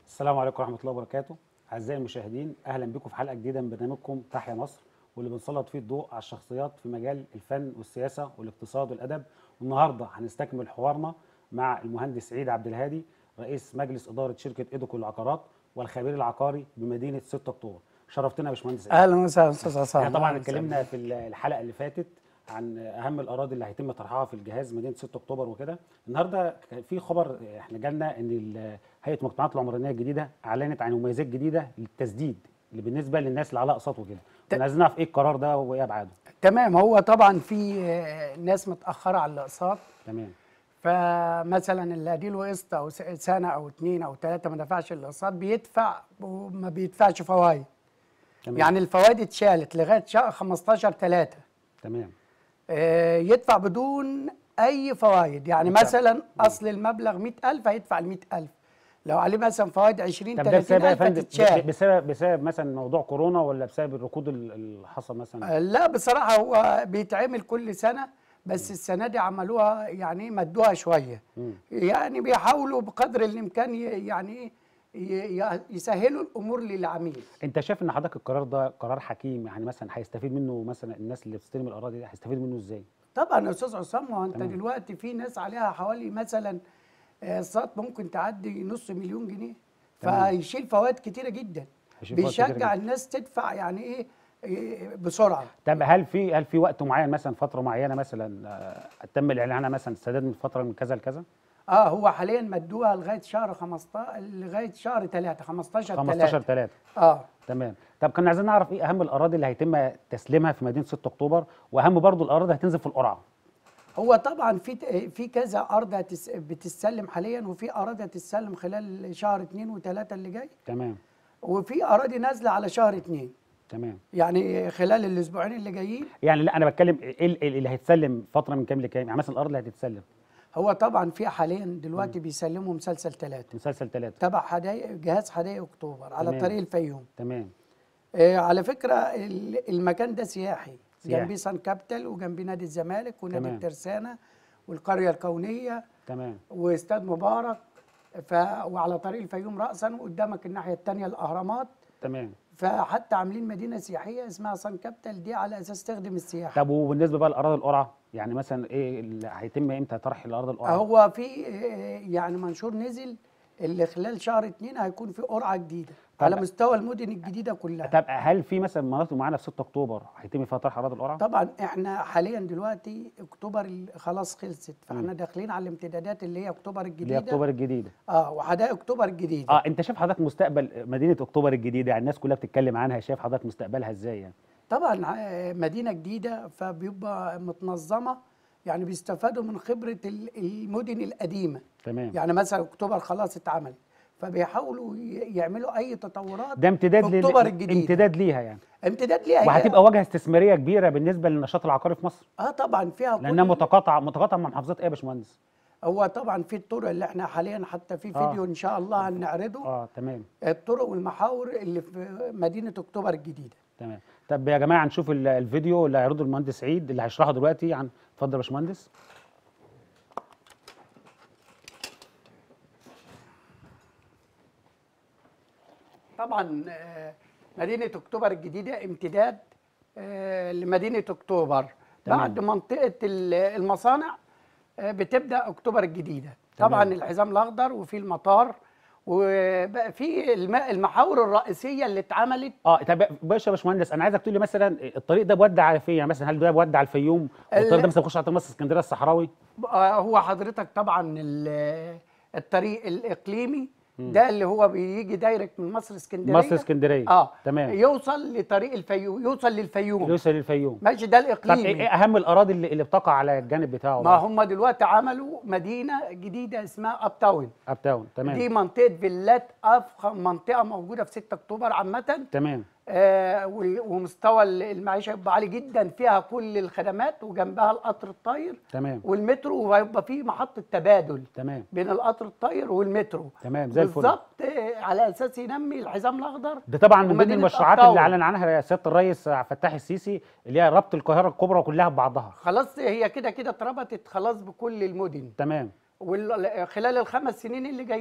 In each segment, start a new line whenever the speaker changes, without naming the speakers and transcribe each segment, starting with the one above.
السلام عليكم ورحمة الله وبركاته أعزائي المشاهدين أهلا بكم في حلقة جديدة من برنامجكم تحيا مصر واللي بنسلط فيه الضوء على الشخصيات في مجال الفن والسياسة والاقتصاد والأدب والنهاردة هنستكمل حوارنا مع المهندس سعيد عبد الهادي رئيس مجلس إدارة شركة إيدوكو للعقارات والخبير العقاري بمدينة 6 أكتوبر شرفتنا يا باشمهندس سعيد
اهلا وسهلا استاذ عصام
احنا طبعا
أهلاً
اتكلمنا في الحلقه اللي فاتت عن اهم الاراضي اللي هيتم طرحها في الجهاز مدينه 6 اكتوبر وكده النهارده كان في خبر احنا جالنا ان ال- هيئه المجتمعات العمرانيه الجديده اعلنت عن مميزات جديده للتسديد اللي بالنسبه للناس اللي عليها اقساط وكده كنا عايزين نعرف ايه القرار ده وايه ابعاده
تمام هو طبعا في آه، ناس متاخره على الاقساط
تمام
فمثلا اللي اديله قسط او س- سنه او اتنين او ثلاثه ما دفعش الاقساط بيدفع وما بيدفعش فوائد
تمام
يعني الفوائد اتشالت لغايه شهر 15 3
تمام
يدفع بدون اي فوائد يعني
ممتاز.
مثلا اصل المبلغ 100000 هيدفع ال 100000 لو عليه مثلا فوائد 20
طب ده بسبب
30
يا
الف
فندم
هتتشال
ب- بسبب بسبب مثلا موضوع كورونا ولا بسبب الركود ال- اللي حصل مثلا
لا بصراحة هو بيتعمل كل سنة بس السنة دي عملوها يعني مدوها شوية
مم.
يعني بيحاولوا بقدر الإمكان ي- يعني إيه ي- ي- يسهلوا الأمور للعميل
انت شايف ان حضرتك القرار ده قرار حكيم يعني مثلا هيستفيد منه مثلا الناس اللي بتستلم الاراضي دي هيستفيد منه ازاي
طبعا يا أستاذ عصام ما هو أنت
تمام.
دلوقتي في ناس عليها حوالي مثلا آه، صات ممكن تعدي نص مليون جنيه
تمام.
فيشيل فوائد كتيرة جدا
هيشيل فوائد كتيرة
بيشجع
جداً.
الناس تدفع يعني إيه إيه بسرعة
طب هل في هل في وقت معين مثلا فتره معينه مثلا آه، تم الاعلان عنها مثلا السداد من فتره من كذا لكذا
اه هو حاليا مدوها لغايه شهر 15 لغايه شهر 3 15
15 3
اه
تمام طب كنا عايزين نعرف ايه اهم الاراضي اللي هيتم تسليمها في مدينه 6 اكتوبر واهم برضو الاراضي اللي هتنزل في القرعه
هو طبعا في في كذا ارض هتس- بتتسلم حاليا وفي اراضي هتتسلم خلال شهر اثنين وثلاثه اللي جاي
تمام
وفي اراضي نازله على شهر اثنين
تمام
يعني خلال الاسبوعين اللي جايين
يعني لا انا بتكلم ايه ال- ال- اللي هيتسلم فتره من كام لكام يعني مثلا الارض اللي هتتسلم
هو طبعا في حاليا دلوقتي بيسلموا مسلسل ثلاثه
مسلسل 3
تبع حدائق جهاز حدائق اكتوبر على
تمام.
طريق الفيوم
تمام
آه على فكره ال- المكان ده سياحي
سياحي.
جنبيه سان كابيتال وجنبيه نادي الزمالك ونادي
تمام.
الترسانه والقريه الكونيه
تمام
واستاد مبارك ف... وعلى طريق الفيوم راسا وقدامك الناحيه الثانيه الاهرامات
تمام
فحتى عاملين مدينه سياحيه اسمها سان كابيتال دي على اساس تخدم السياحه
طب وبالنسبه بقى لاراضي القرعه يعني مثلا ايه اللي هيتم امتى طرح الارض القرعه
هو في آه، يعني منشور نزل اللي خلال شهر اتنين هيكون في قرعه جديده
طب-
على مستوى المدن الجديده كلها
طب هل في مثلا مناطق معينه في 6 اكتوبر هيتم فيها طرح اراضي القرعه
طبعا احنا حاليا دلوقتي اكتوبر ال- خلاص خلصت فاحنا داخلين على الامتدادات اللي هي اكتوبر
اللي
الجديده
هي اكتوبر الجديده
اه وحدائق اكتوبر الجديده
اه انت شايف حضرتك مستقبل مدينه اكتوبر الجديده يعني الناس كلها بتتكلم عنها شايف حضرتك مستقبلها ازاي يعني
طبعا آه، مدينه جديده فبيبقى متنظمه يعني بيستفادوا من خبره ال- المدن القديمه
تمام
يعني مثلا اكتوبر خلاص اتعمل فبيحاولوا ي- يعملوا اي تطورات
ده امتداد
في
لل-
اكتوبر الجديده
امتداد ليها يعني
امتداد ليها هي-
وهتبقى واجهه استثماريه كبيره بالنسبه للنشاط العقاري في مصر
اه طبعا فيها كل
لانها متقاطعه متقاطعه مع محافظات ايه يا باشمهندس
هو طبعا في الطرق اللي احنا حاليا حتى في
آه.
فيديو ان شاء الله هنعرضه
اه تمام
الطرق والمحاور اللي في مدينه اكتوبر الجديده
تمام طب يا جماعه هنشوف ال- الفيديو اللي هيعرضه المهندس سعيد اللي هيشرحه دلوقتي عن اتفضل يا باشمهندس
طبعا آه، مدينه اكتوبر الجديده امتداد آه، لمدينه اكتوبر
تمام.
بعد منطقه ال- المصانع آه، بتبدا اكتوبر الجديده
تمام.
طبعا الحزام الاخضر وفي المطار وبقى في الم- المحاور الرئيسيه اللي اتعملت
اه طب باشا يا باشمهندس انا عايزك تقول لي مثلا الطريق ده بيودي على فين يعني مثلا هل ده بيودي على الفيوم الطريق
ال-
ده مثلا بيخش على طريق مصر اسكندريه الصحراوي
آه، هو حضرتك طبعا ال- الطريق الاقليمي ده اللي هو بيجي دايركت من مصر اسكندريه
مصر اسكندريه
اه
تمام
يوصل لطريق الفيوم يوصل للفيوم
يوصل للفيوم
ماشي ده
طب
الاقليمي
ايه إيه اهم الاراضي اللي, اللي بتقع على الجانب بتاعه
ما هم دلوقتي عملوا مدينه جديده اسمها اب تاون
اب تاون تمام
دي منطقه فيلات افخم منطقه موجوده في 6 اكتوبر عامه
تمام
آه وال- ومستوى المعيشه يبقى عالي جدا فيها كل الخدمات وجنبها القطر الطاير
تمام
والمترو وهيبقى فيه محطه تبادل
تمام
بين القطر الطاير والمترو
تمام زي الفل
بالظبط آه، على اساس ينمي الحزام الاخضر
ده طبعا من ضمن
ومدينة
المشروعات
أبطال.
اللي اعلن عنها سياده الرئيس عبد الفتاح السيسي اللي هي ربط القاهره الكبرى كلها ببعضها
خلاص هي كده كده اتربطت خلاص بكل المدن
تمام
وخلال الخمس سنين اللي جايين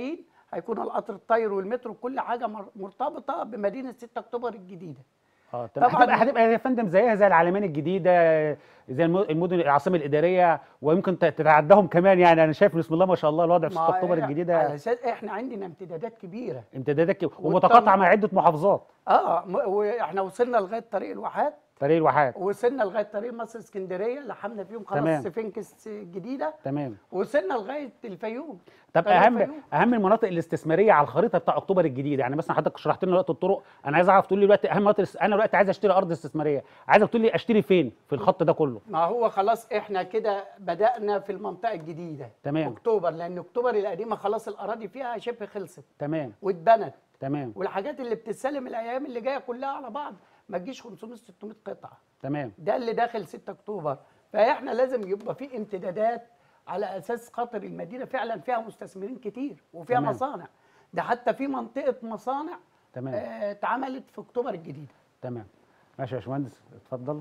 هيكون القطر الطاير والمترو كل حاجه مر- مرتبطه بمدينه 6 اكتوبر الجديده
اه طبعا
طبعاً.
هتبقى هتبقى يا فندم زيها زي العالمين الجديده زي الم- المدن العاصمه الاداريه ويمكن ت- تتعداهم كمان يعني انا شايف بسم الله ما شاء الله الوضع في 6
ما
اكتوبر
على
الجديده
اساس احنا عندنا امتدادات كبيره
امتدادات كب-
والطم-
ومتقاطعه مع عده محافظات
اه م- واحنا وصلنا لغايه طريق الواحات
طريق الواحات
وصلنا لغايه طريق مصر اسكندريه لحمنا فيهم
تمام.
خلاص سفنكس جديده
تمام
وصلنا لغايه الفيوم
طب
طريق
اهم
الفيوم.
اهم المناطق الاستثماريه على الخريطه بتاع اكتوبر الجديده يعني مثلا حضرتك شرحت لنا دلوقتي الطرق انا عايز اعرف تقول لي دلوقتي اهم مناطق الاست- انا دلوقتي عايز اشتري ارض استثماريه عايزك تقول لي اشتري فين في الخط ده كله
ما هو خلاص احنا كده بدانا في المنطقه الجديده
تمام.
اكتوبر لان اكتوبر القديمه خلاص الاراضي فيها شبه خلصت
تمام
واتبنت
تمام
والحاجات اللي بتتسلم الايام اللي جايه كلها على بعض ما تجيش 500 600 قطعه
تمام
ده اللي داخل 6 اكتوبر فاحنا لازم يبقى في امتدادات على اساس خاطر المدينه فعلا فيها مستثمرين كتير وفيها
تمام.
مصانع ده حتى في منطقه مصانع
تمام
آه، اتعملت في اكتوبر الجديده
تمام ماشي يا باشمهندس اتفضل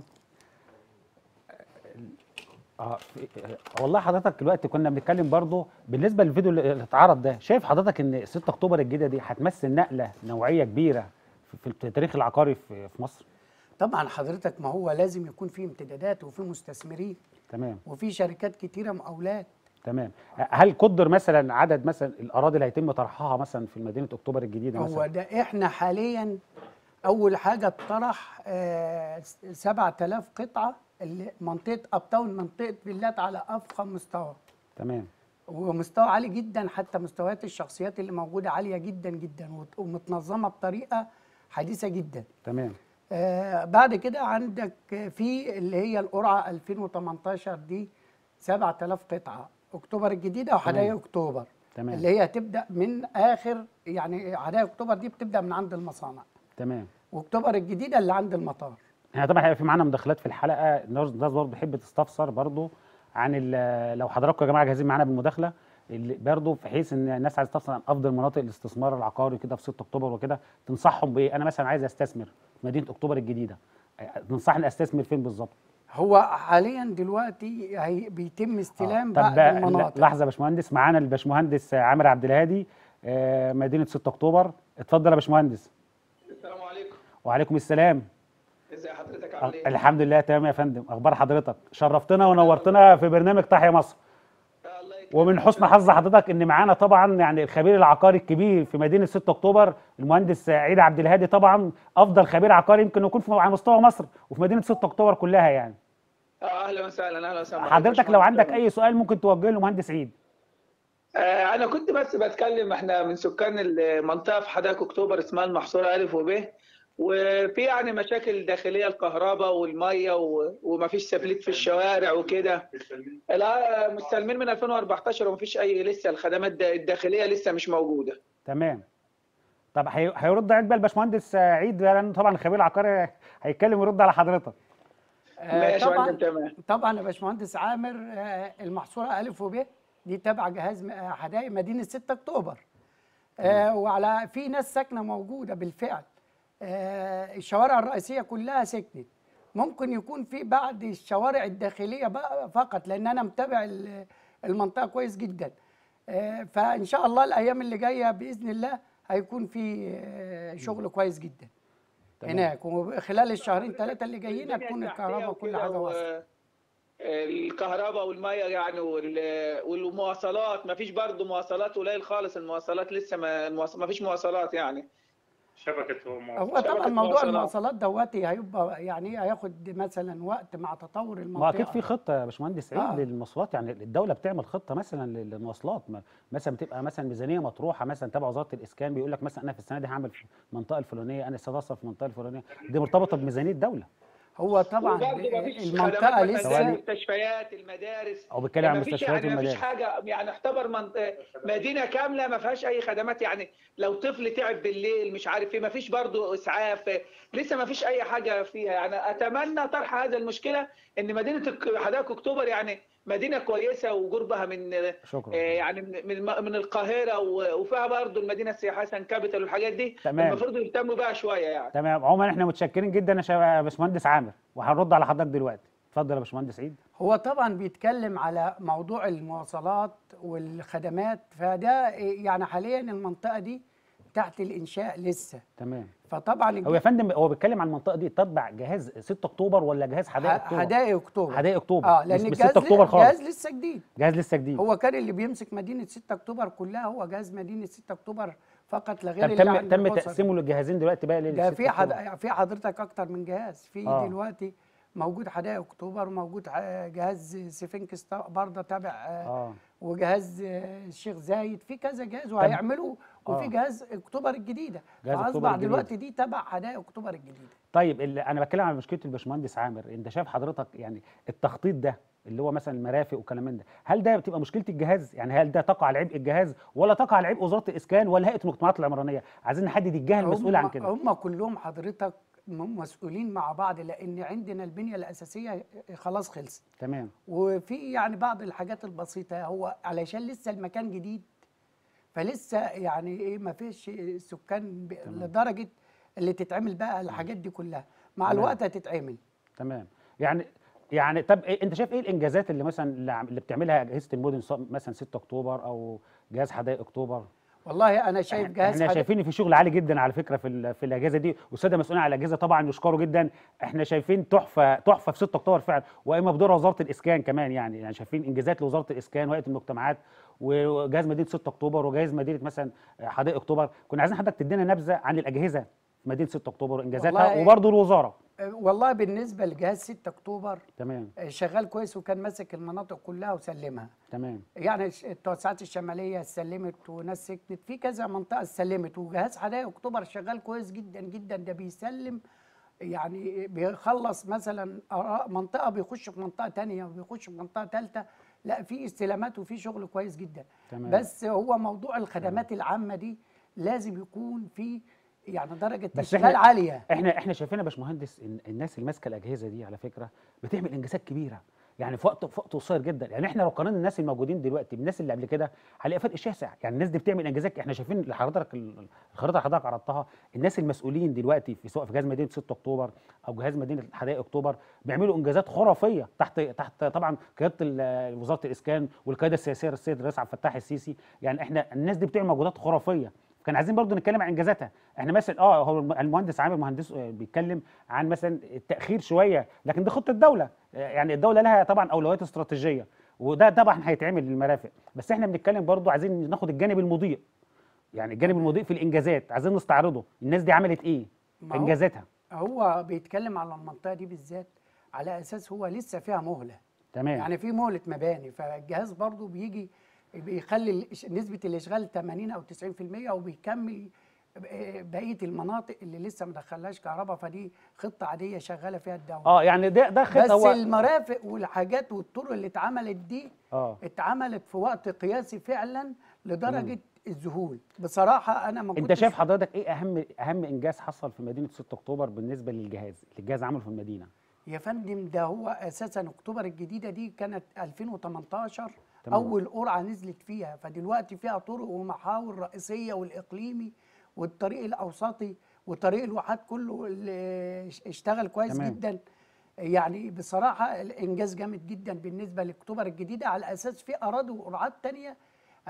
اه في- آه، والله حضرتك دلوقتي كنا بنتكلم برضو بالنسبه للفيديو اللي اتعرض ده شايف حضرتك ان 6 اكتوبر الجديده دي هتمثل نقله نوعيه كبيره في- في التاريخ العقاري في في مصر
طبعا حضرتك ما هو لازم يكون في امتدادات وفي مستثمرين
تمام
وفي شركات كتيره مقاولات
تمام هل قدر مثلا عدد مثلا الاراضي اللي هيتم طرحها مثلا في مدينه اكتوبر الجديده
هو
مثلا
ده احنا حاليا اول حاجه اتطرح آه، 7000 قطعه اللي منطقه اب تاون منطقه فيلات على افخم مستوى
تمام
ومستوى عالي جدا حتى مستويات الشخصيات اللي موجوده عاليه جدا جدا وت- ومتنظمه بطريقه حديثه جدا
تمام
آه بعد كده عندك في اللي هي القرعه 2018 دي 7000 قطعه اكتوبر الجديده وحدائق اكتوبر
تمام.
اللي هي هتبدا من اخر يعني حدائق اكتوبر دي بتبدا من عند المصانع
تمام
واكتوبر الجديده اللي عند المطار
احنا طبعا هيبقى في معانا مداخلات في الحلقه الناس الناس برضه تحب تستفسر برضه عن ال- لو حضراتكم يا جماعه جاهزين معانا بالمداخله اللي برضه في حيث ان الناس عايزه تستفسر عن افضل مناطق الاستثمار العقاري كده في 6 اكتوبر وكده تنصحهم بايه؟ انا مثلا عايز استثمر في مدينه اكتوبر الجديده تنصحني استثمر فين بالظبط؟
هو حاليا دلوقتي هي بيتم استلام
طب
بعض
بقى
المناطق
لحظه يا باشمهندس معانا الباشمهندس عامر عبد الهادي آه، مدينه 6 اكتوبر اتفضل يا باشمهندس
السلام عليكم
وعليكم السلام
ازي حضرتك عامل ايه؟
الحمد لله تمام يا فندم اخبار حضرتك شرفتنا ونورتنا في برنامج تحيا مصر
الله يكرمك.
ومن حسن حظ حضرتك ان معانا طبعا يعني الخبير العقاري الكبير في مدينه 6 اكتوبر المهندس عيد عبد الهادي طبعا افضل خبير عقاري يمكن يكون في على مستوى مصر وفي مدينه 6 اكتوبر كلها يعني
آه، اهلا وسهلا اهلا وسهلا
حضرتك لو عندك اي سؤال ممكن توجهه لمهندس عيد
آه انا كنت بس بتكلم احنا من سكان المنطقه في حدائق اكتوبر اسمها المحصوره الف وب وفي يعني مشاكل داخليه الكهرباء والميه و... ومفيش سفليت في الشوارع وكده لا مستلمين من 2014 ومفيش اي لسه الخدمات الدا- الداخليه لسه مش موجوده
تمام طب هي- هيرد عيد بقى الباشمهندس عيد لان طبعا الخبير العقاري هيتكلم ويرد على حضرتك
آه،
ماشي يا
طبعا
فندم تمام
طبعا يا باشمهندس عامر آه، المحصوره الف وب دي تبع جهاز م- آه، حدائق مدينه 6 اكتوبر آه، وعلى في ناس ساكنه موجوده بالفعل آه، الشوارع الرئيسيه كلها سكنت ممكن يكون في بعض الشوارع الداخليه بقى فقط لان انا متابع ال- المنطقه كويس جدا آه، فان شاء الله الايام اللي جايه باذن الله هيكون في آه، شغل كويس جدا
تمام.
هناك وخلال الشهرين ثلاثه اللي جايين هتكون الكهرباء وكل
وكده
حاجه
و-
واصله
الكهرباء والميه يعني وال- والمواصلات ما فيش برضه مواصلات قليل خالص المواصلات لسه ما المواص- ما فيش مواصلات يعني
شبكة مواصلات
هو طبعا
شبكة
موضوع
مواصلات.
المواصلات دواتي هيبقى يعني هياخد مثلا وقت مع تطور المنطقه
ما اكيد في خطه يا باشمهندس عيد
آه.
للمواصلات يعني الدوله بتعمل خطه مثلا للمواصلات ما- مثلا بتبقى مثلا ميزانيه مطروحه مثلا تبع وزاره الاسكان بيقول لك مثلا انا في السنه دي هعمل في المنطقه الفلانيه انا السنه في المنطقه الفلانيه دي مرتبطه بميزانيه الدوله
هو طبعا
وبرضه مفيش
المنطقه
خدمات مثلاً زي
لسه
المستشفيات المدارس
او بيتكلم عن
مفيش
المستشفيات
يعني مفيش
والمدارس
حاجه يعني اعتبر من... مدينه كامله ما فيهاش اي خدمات يعني لو طفل تعب بالليل مش عارف ايه ما فيش برضه اسعاف لسه ما فيش اي حاجه فيها يعني اتمنى طرح هذا المشكله ان مدينه الك- حدائق اكتوبر يعني مدينه كويسه وقربها من
شكرا
آه، يعني من من من القاهره و- وفيها برضه المدينه السياحيه سان كابيتال والحاجات دي
تمام.
المفروض يهتموا بها شويه يعني
تمام عموما احنا متشكرين جدا يا شباب- يا باشمهندس عامر وهنرد على حضرتك دلوقتي اتفضل يا باشمهندس عيد
هو طبعا بيتكلم على موضوع المواصلات والخدمات فده يعني حاليا المنطقه دي تحت الانشاء لسه
تمام
فطبعا
هو يا فندم هو بيتكلم عن المنطقه دي تتبع جهاز 6 اكتوبر ولا جهاز حدائق اكتوبر
حدائق اكتوبر
حدائق اكتوبر
اه
مش-
لان
مش
الجهاز
6 اكتوبر خالص
جهاز لسه جديد
جهاز لسه جديد
هو كان اللي بيمسك مدينه 6 اكتوبر كلها هو جهاز مدينه 6 اكتوبر فقط لا غير
طب
اللي
تم
عند
تم
الأسر.
تقسيمه للجهازين دلوقتي بقى لل
ده
6
في
أكتوبر.
حد... في حضرتك اكتر من جهاز في
آه.
دلوقتي موجود حدائق اكتوبر وموجود ح- جهاز سفنكس تا- برضه تابع آه،
اه
وجهاز آه، الشيخ زايد في كذا جهاز وهيعملوا وفي
آه.
جهاز اكتوبر الجديده
جهاز أكتوبر
فاصبح
الجديد.
دلوقتي دي تبع حدائق اكتوبر الجديده
طيب اللي انا بتكلم عن مشكله الباشمهندس عامر انت شايف حضرتك يعني التخطيط ده اللي هو مثلا المرافق وكلام من ده هل ده بتبقى مشكله الجهاز يعني هل ده تقع على عبء الجهاز ولا تقع على عبء وزاره الاسكان ولا هيئه المجتمعات العمرانيه عايزين نحدد الجهه المسؤوله عن كده
هم كلهم حضرتك م- مسؤولين مع بعض لان عندنا البنيه الاساسيه خلاص خلصت
تمام
وفي يعني بعض الحاجات البسيطة هو علشان لسه المكان جديد فلسه يعني ايه ما فيش سكان ب- لدرجة اللي تتعمل بقى الحاجات دي كلها مع
تمام.
الوقت هتتعمل
تمام يعني يعني طب إيه انت شايف ايه الانجازات اللي مثلا اللي عم- اللي بتعملها اجهزه المدن سواء مثلا 6 اكتوبر او جهاز حدائق اكتوبر
والله انا شايف جهاز
احنا
حد-
شايفين في شغل عالي جدا على فكره في ال- في الاجهزه دي والساده المسؤولين على الاجهزه طبعا يشكروا جدا احنا شايفين تحفه تحفه في 6 اكتوبر فعلا وقايمه بدور وزاره الاسكان كمان يعني يعني شايفين انجازات لوزاره الاسكان وهيئه المجتمعات وجهاز مدينه 6 اكتوبر وجهاز مدينه مثلا حدائق اكتوبر كنا عايزين حضرتك تدينا نبذه عن الاجهزه في مدينه 6 اكتوبر وانجازاتها
والله-
وبرضه الوزاره
والله بالنسبة لجهاز 6 اكتوبر
تمام
شغال كويس وكان ماسك المناطق كلها وسلمها
تمام
يعني ش- التوسعات الشماليه سلمت وناس سكنت في كذا منطقه سلمت وجهاز حدائق اكتوبر شغال كويس جدا جدا ده بيسلم يعني بيخلص مثلا آراء منطقه بيخش في منطقه تانية وبيخش في منطقه ثالثه لا في استلامات وفي شغل كويس جدا
تمام.
بس هو موضوع الخدمات العامه دي لازم يكون في يعني درجه
بس
اشغال
إحنا-
عاليه
احنا احنا شايفين يا باشمهندس ان الناس اللي ماسكه الاجهزه دي على فكره بتعمل انجازات كبيره يعني في وقت في وقت قصير جدا يعني احنا لو قارنا الناس الموجودين دلوقتي بالناس اللي قبل كده هنلاقي فرق شاسع يعني الناس دي بتعمل انجازات احنا شايفين اللي حضرتك ال- الخريطه اللي حضرتك عرضتها الناس المسؤولين دلوقتي في سواء في جهاز مدينه 6 اكتوبر او جهاز مدينه حدائق اكتوبر بيعملوا انجازات خرافيه تحت تحت طبعا قياده ال- وزاره الاسكان والقياده السياسيه السيد الرئيس عبد الفتاح السيسي يعني احنا الناس دي بتعمل مجهودات خرافيه كان عايزين برضو نتكلم عن انجازاتها احنا مثلا اه هو الم- المهندس عامر مهندس آه، بيتكلم عن مثلا التاخير شويه لكن دي خطه الدوله آه، يعني الدوله لها طبعا اولويات استراتيجيه وده طبعا هيتعمل للمرافق بس احنا بنتكلم برضو عايزين ناخد الجانب المضيء يعني الجانب المضيء في الانجازات عايزين نستعرضه الناس دي عملت ايه
ما هو-
انجازاتها
هو بيتكلم على المنطقه دي بالذات على اساس هو لسه فيها مهله
تمام
يعني في مهله مباني فالجهاز برضو بيجي بيخلي ال- نسبه الاشغال 80 او 90% وبيكمل بقيه المناطق اللي لسه ما دخلهاش كهرباء فدي خطه عاديه شغاله فيها الدوله
اه يعني ده ده
بس
خط هو
المرافق والحاجات والطرق اللي اتعملت دي
اه
اتعملت في وقت قياسي فعلا لدرجه الذهول بصراحه انا ما
انت
كنتش
شايف حضرتك ايه اهم اهم انجاز حصل في مدينه 6 اكتوبر بالنسبه للجهاز اللي الجهاز عمله في المدينه
يا فندم ده هو اساسا اكتوبر الجديده دي كانت 2018
تمام.
اول قرعه نزلت فيها فدلوقتي فيها طرق ومحاور رئيسيه والاقليمي والطريق الاوسطي وطريق الواحات كله اللي اش- اشتغل كويس
تمام.
جدا يعني بصراحه الانجاز جامد جدا بالنسبه لاكتوبر الجديده على اساس في اراضي وقرعات تانية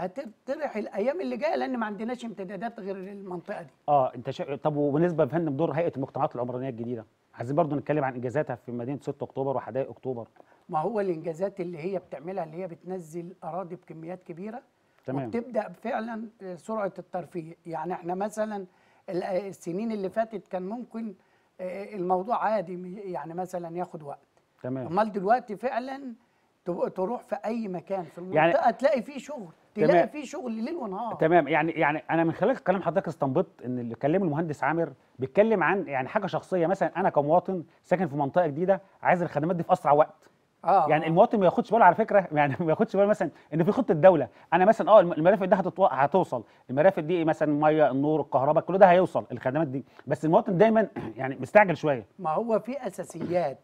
هتطرح الايام اللي جايه لان ما عندناش امتدادات غير المنطقه دي
اه انت شا... طب وبالنسبه يا فندم دور هيئه المجتمعات العمرانيه الجديده عايزين برضو نتكلم عن انجازاتها في مدينه 6 اكتوبر وحدائق اكتوبر
ما هو الانجازات اللي هي بتعملها اللي هي بتنزل اراضي بكميات كبيره
تمام.
وبتبدا فعلا سرعه الترفيه يعني احنا مثلا ال- السنين اللي فاتت كان ممكن آه، الموضوع عادي م- يعني مثلا ياخد وقت
تمام
امال دلوقتي فعلا ت- تروح في اي مكان في
يعني-
المنطقه تلاقي فيه شغل
تمام.
تلاقي فيه شغل ليل ونهار
تمام يعني يعني انا من خلال كلام حضرتك استنبطت ان اللي كلمه المهندس عامر بيتكلم عن يعني حاجه شخصيه مثلا انا كمواطن ساكن في منطقه جديده عايز الخدمات دي في اسرع وقت
اه
يعني
آه.
المواطن ما ياخدش باله على فكره يعني ما ياخدش باله مثلا ان في خطه دوله انا مثلا اه الم- المرافق دي هتتو... هتوصل المرافق دي مثلا ميه النور الكهرباء كل ده هيوصل الخدمات دي بس المواطن دايما يعني مستعجل شويه
ما هو في اساسيات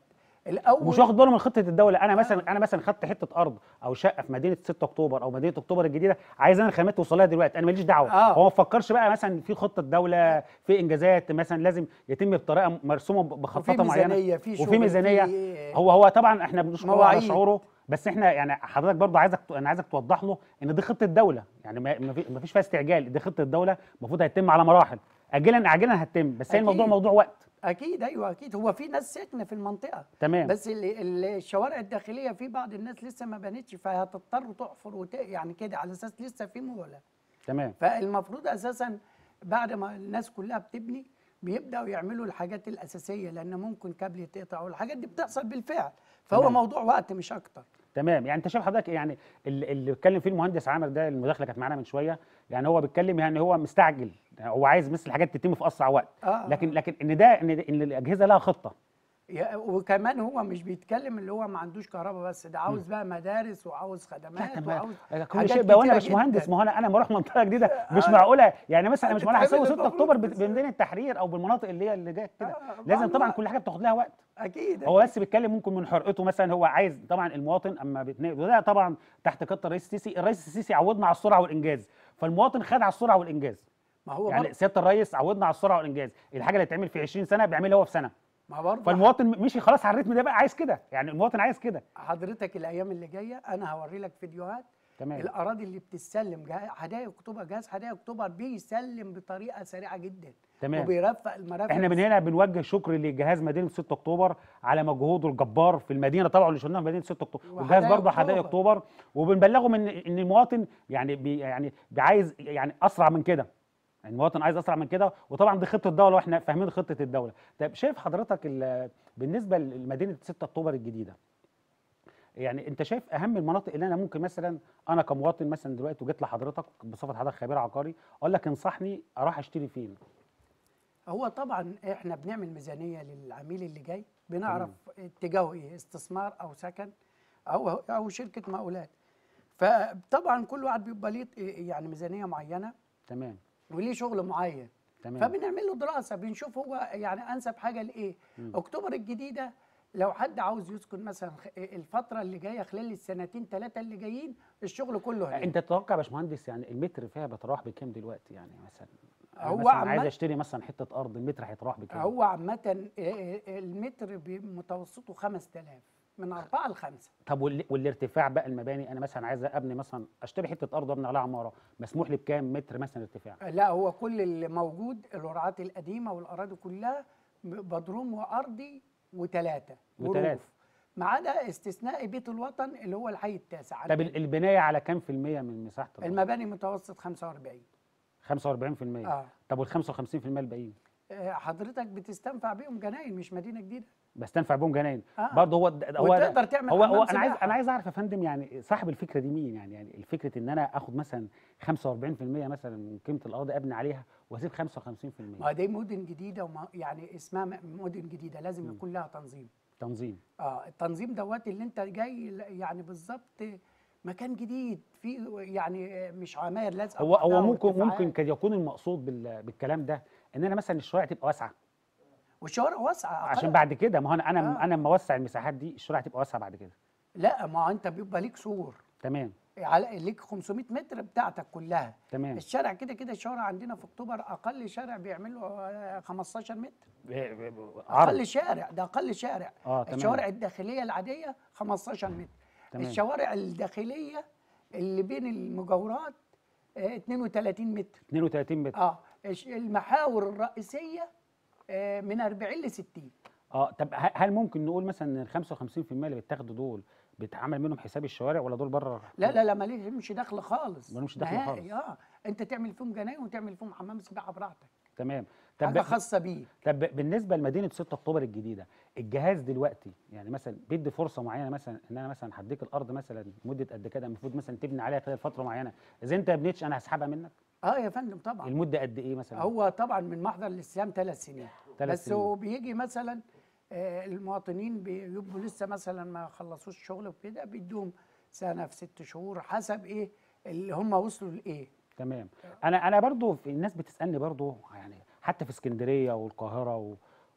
الاول
ومش واخد باله من خطه الدوله انا مثلا انا مثلا خدت حته ارض او شقه في مدينه 6 اكتوبر او مدينه اكتوبر الجديده عايز انا الخامات توصلها دلوقتي انا ماليش دعوه
آه.
هو ما فكرش بقى مثلا في خطه دوله في انجازات مثلا لازم يتم بطريقه مرسومه
وفي
بخطه معينه
ميزانيه في شغل
وفي ميزانيه
في-
هو هو طبعا احنا بنشكره على
مواعيد.
شعوره بس احنا يعني حضرتك برضه عايزك انا عايزك توضح له ان دي خطه دوله يعني ما ما في- ما فيش فيها استعجال دي خطه دوله المفروض هيتم على مراحل اجلا اجلا هتتم بس هي الموضوع
أكيد.
موضوع وقت
اكيد ايوه اكيد هو في ناس ساكنه في المنطقه
تمام
بس ال- ال- الشوارع الداخليه في بعض الناس لسه ما بنتش فهتضطر تحفر وت... يعني كده على اساس لسه في مهله
تمام
فالمفروض اساسا بعد ما الناس كلها بتبني بيبداوا يعملوا الحاجات الاساسيه لان ممكن كابل يتقطع والحاجات دي بتحصل بالفعل فهو
تمام.
موضوع وقت مش اكتر
تمام يعني انت شايف حضرتك يعني اللي اللي اتكلم فيه المهندس عامر ده المداخله كانت معانا من شويه يعني هو بيتكلم يعني هو مستعجل يعني هو عايز مثل الحاجات تتم في اسرع وقت
آه.
لكن لكن ان ده ان, ان الاجهزه لها خطه
يا- وكمان هو مش بيتكلم اللي هو ما عندوش كهرباء بس ده عاوز بقى مدارس وعاوز خدمات
طب
وعاوز
كل
حاجات
شيء بقى وانا
كتيرة
مش مهندس
جداً.
ما هو انا انا لما اروح منطقه جديده مش معقوله يعني مثلا أنا مش معقوله هسوي
بتتعمل
6
المفروض
اكتوبر
بس-
بمدينه التحرير او بالمناطق اللي هي اللي جايه كده
آه،
لازم
بعد
طبعا
ما-
كل حاجه بتاخد لها وقت
اكيد
هو بس بيتكلم ممكن من حرقته مثلا هو عايز طبعا المواطن اما بيتنقل وده طبعا تحت خطه الرئيس السيسي الرئيس السيسي عودنا على السرعه والانجاز فالمواطن خد على السرعه والانجاز
ما هو
يعني
برضه
سياده الرئيس عودنا على السرعه والانجاز الحاجه اللي تعمل في 20 سنه بيعملها هو في سنه
ما برضه
فالمواطن مشي خلاص على الريتم ده بقى عايز كده يعني المواطن عايز كده
حضرتك الايام اللي جايه انا هوري لك فيديوهات
تمام
الاراضي اللي بتتسلم جه- حدائق اكتوبر جهاز حدائق اكتوبر بيسلم بطريقه سريعه جدا
تمام.
وبيرفق المرافق
احنا من هنا بنوجه شكر لجهاز مدينه 6 اكتوبر على مجهوده الجبار في المدينه طبعا اللي شفناه في مدينه 6 اكتوبر وجهاز
وحدائق
برضه حدائق
أكتوبر.
اكتوبر وبنبلغه من ان المواطن يعني بي يعني عايز يعني اسرع من كده يعني المواطن عايز اسرع من كده وطبعا دي خطه الدوله واحنا فاهمين خطه الدوله طيب شايف حضرتك ال- بالنسبه لمدينه 6 اكتوبر الجديده يعني انت شايف اهم المناطق اللي انا ممكن مثلا انا كمواطن مثلا دلوقتي وجيت لحضرتك بصفه حضرتك خبير عقاري اقول لك انصحني اروح اشتري فين
هو طبعا احنا بنعمل ميزانيه للعميل اللي جاي بنعرف اتجاهه ايه استثمار او سكن او او شركه مقاولات فطبعا كل واحد بيبقى ليه يعني ميزانيه معينه
تمام
وليه شغل معين
تمام
فبنعمل له دراسه بنشوف هو يعني انسب حاجه لايه اكتوبر الجديده لو حد عاوز يسكن مثلا خ- الفتره اللي جايه خلال السنتين ثلاثه اللي جايين الشغل كله هناك
انت تتوقع يا باشمهندس يعني المتر فيها بيتراوح بكام دلوقتي يعني مثلا أنا
هو
مثلا عايز
عمال-
اشتري مثلا حته ارض المتر هيتراوح بكام
هو عامه المتر بمتوسطه 5000 من 4 ل 5
طب وال... والارتفاع بقى المباني انا مثلا عايز ابني مثلا اشتري حته ارض وابني عليها عماره مسموح لي بكام متر مثلا ارتفاع
لا هو كل اللي موجود الورعات القديمه والاراضي كلها بدروم وارضي وثلاثه
وتلاتة.
ما عدا استثناء بيت الوطن اللي هو الحي التاسع
طب ال- البنايه على كام في الميه من مساحه الارض
المباني متوسط 45
45%
اه
طب وال 55% الباقيين
آه، حضرتك بتستنفع بيهم جناين مش مدينه جديده
بستنفع بهم جناين
آه.
برضه هو د- هو
وتقدر تعمل
هو,
حمام
هو انا عايز
سباحة.
انا عايز اعرف يا فندم يعني صاحب الفكره دي مين يعني يعني الفكره ان انا اخد مثلا 45% مثلا من قيمه الارض ابني عليها واسيب 55%
ما دي مدن جديده وما يعني اسمها م- مدن جديده لازم يكون لها تنظيم
تنظيم
اه التنظيم دوت اللي انت جاي ل- يعني بالظبط مكان جديد فيه يعني مش عماير لازقه
هو هو
ببعضها
ممكن
وارتفاعات.
ممكن قد يكون المقصود بال- بالكلام ده ان انا مثلا الشوارع تبقى واسعه
والشوارع واسعه
عشان
أقل-
بعد كده ما هو انا انا
آه.
انا لما اوسع المساحات دي الشوارع تبقى واسعه بعد كده
لا ما هو انت بيبقى ليك سور
تمام
على ليك 500 متر بتاعتك كلها
تمام
الشارع كده كده الشوارع عندنا في اكتوبر اقل شارع بيعمل له آه، 15 متر
عرض
اقل شارع ده اقل شارع
اه تمام
الشوارع الداخليه العاديه 15 متر
تمام.
الشوارع الداخليه اللي بين المجاورات آه، 32 متر
32 متر
اه الش- المحاور الرئيسيه آه، من 40 ل 60
اه طب ه- هل ممكن نقول مثلا ان ال 55% اللي بيتاخدوا دول بيتعمل منهم حساب الشوارع ولا دول بره
لا لا لا مالهمش دخل خالص
مالهمش دخل
نهائي،
خالص.
اه انت تعمل فيهم جناين وتعمل فيهم حمام سباحه براحتك
تمام طب
حاجه
ب-
خاصه بيه
طب بالنسبه لمدينه 6 اكتوبر الجديده الجهاز دلوقتي يعني مثلا بيدي فرصه معينه مثلا ان انا مثلا هديك الارض مثلا مده قد كده المفروض مثلا تبني عليها خلال فتره معينه اذا انت ما بنيتش انا هسحبها منك
اه يا فندم طبعا
المده قد ايه مثلا
هو طبعا من محضر الاستلام ثلاث سنين
ثلاث
بس
سنين.
هو بيجي مثلا آه، المواطنين بيبقوا لسه مثلا ما خلصوش شغل وكده بيدوهم سنه في ست شهور حسب ايه اللي هم وصلوا لايه
تمام انا انا برضو في الناس بتسالني برضو يعني حتى في اسكندريه والقاهره و...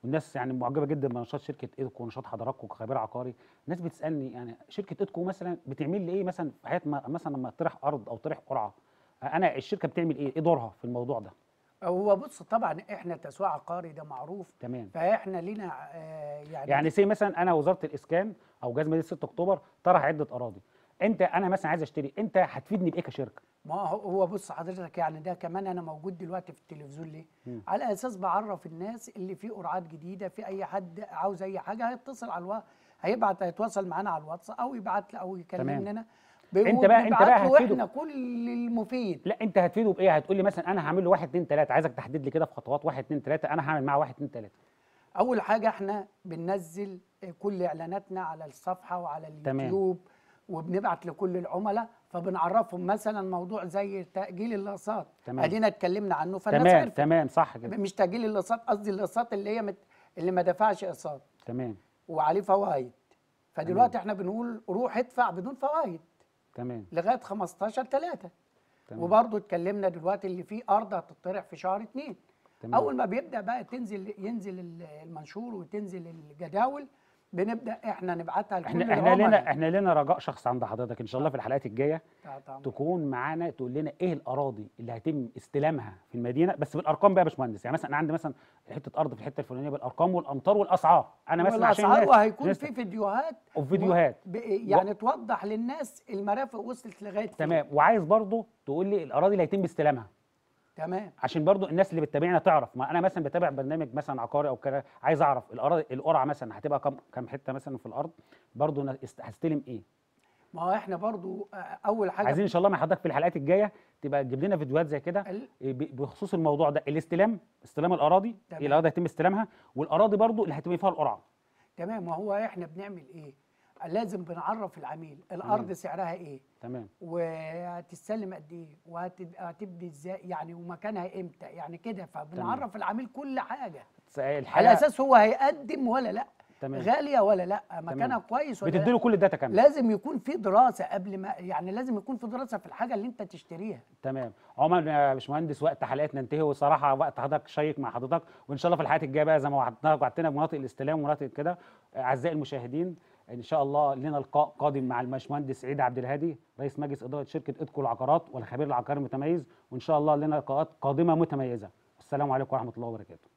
والناس يعني معجبه جدا بنشاط شركه ايدكو ونشاط حضراتكم كخبير عقاري الناس بتسالني يعني شركه ايدكو مثلا بتعمل لي ايه مثلا في حياه ما مثلا لما اطرح ارض او طرح قرعه انا الشركه بتعمل ايه ايه دورها في الموضوع ده
هو بص طبعا احنا تسويق عقاري ده معروف
تمام
فاحنا لينا آه، يعني
يعني سي مثلا انا وزاره الاسكان او جهاز مدينه 6 اكتوبر طرح عده اراضي انت انا مثلا عايز اشتري انت هتفيدني بايه كشركه
ما هو هو بص حضرتك يعني ده كمان انا موجود دلوقتي في التلفزيون ليه؟
مم.
على اساس بعرف الناس اللي في قرعات جديده في اي حد عاوز اي حاجه هيتصل على الوا هيبعت هيتواصل معانا على الواتس او يبعت لي او يكلمنا
أنت بقى- أنت بقى
له
هتفيده.
احنا كل المفيد
لا انت هتفيده بايه هتقول لي مثلا انا هعمل له 1 2 3 عايزك تحدد لي كده في خطوات 1 2 3 انا هعمل معاه 1 2 3
اول حاجه احنا بننزل كل اعلاناتنا على الصفحه وعلى
تمام.
اليوتيوب وبنبعت لكل العملاء فبنعرفهم مثلا موضوع زي تاجيل الاقساط
تمام.
ادينا اتكلمنا عنه فالناس
تمام
عرفت
تمام صح كده
مش تاجيل الاقساط قصدي الاقساط اللي هي مت... اللي ما دفعش اقساط
تمام
وعليه فوائد فدلوقتي احنا بنقول روح ادفع بدون فوائد
تمام
لغايه 15 3
تمام
وبرضه اتكلمنا دلوقتي اللي فيه ارض هتطرح في شهر 2
تمام.
اول ما بيبدا بقى تنزل ينزل ال- المنشور وتنزل الجداول بنبدا احنا نبعتها لكل
احنا احنا
العملاء.
لنا احنا لنا رجاء شخص عند حضرتك ان شاء الله في الحلقات الجايه
آه طبعاً.
تكون معانا تقول لنا ايه الاراضي اللي هيتم استلامها في المدينه بس بالارقام بقى يا باشمهندس يعني مثلا انا عندي مثلا حته ارض في الحته الفلانيه بالارقام والامتار والاسعار انا مثلا عشان
والاسعار
الناس-
وهيكون
الناس
في فيديوهات
وفيديوهات.
ب- يعني توضح للناس المرافق وصلت لغايه فين.
تمام وعايز برضو تقول لي الاراضي اللي هيتم استلامها
تمام
عشان برضو الناس اللي بتتابعنا تعرف ما انا مثلا بتابع برنامج مثلا عقاري او كده عايز اعرف الاراضي القرعه مثلا هتبقى كم كم حته مثلا في الارض برضو أنا است- هستلم ايه
ما هو احنا برضو آه، اول حاجه
عايزين ان شاء الله مع حضرتك في الحلقات الجايه تبقى تجيب لنا فيديوهات زي كده
ال-
ب- بخصوص الموضوع ده الاستلام استلام الاراضي
تمام.
ايه الاراضي هيتم استلامها والاراضي برضو اللي هيتم فيها القرعه
تمام ما هو احنا بنعمل ايه لازم بنعرف العميل الارض
تمام.
سعرها ايه
تمام
وهتستلم قد ايه وهتبدي ازاي يعني ومكانها امتى يعني كده فبنعرف العميل كل حاجه
س-
على
الحقيقه
اساس هو هيقدم ولا لا
تمام.
غاليه ولا لا مكانها كويس ولا لا
بتديله كل الداتا كامله
لازم يكون في دراسه قبل ما يعني لازم يكون في دراسه في الحاجه اللي انت تشتريها
تمام عمر يا باشمهندس وقت حلقتنا انتهى وصراحه وقت حضرتك شيق مع حضرتك وان شاء الله في الحلقات الجايه بقى زي ما وعدتنا وعدتنا بمناطق الاستلام ومناطق كده اعزائي المشاهدين ان شاء الله لنا لقاء قادم مع الباشمهندس سعيد عبد الهادي رئيس مجلس اداره شركه ادكو العقارات والخبير العقاري المتميز وان شاء الله لنا لقاءات قادمه متميزه السلام عليكم ورحمه الله وبركاته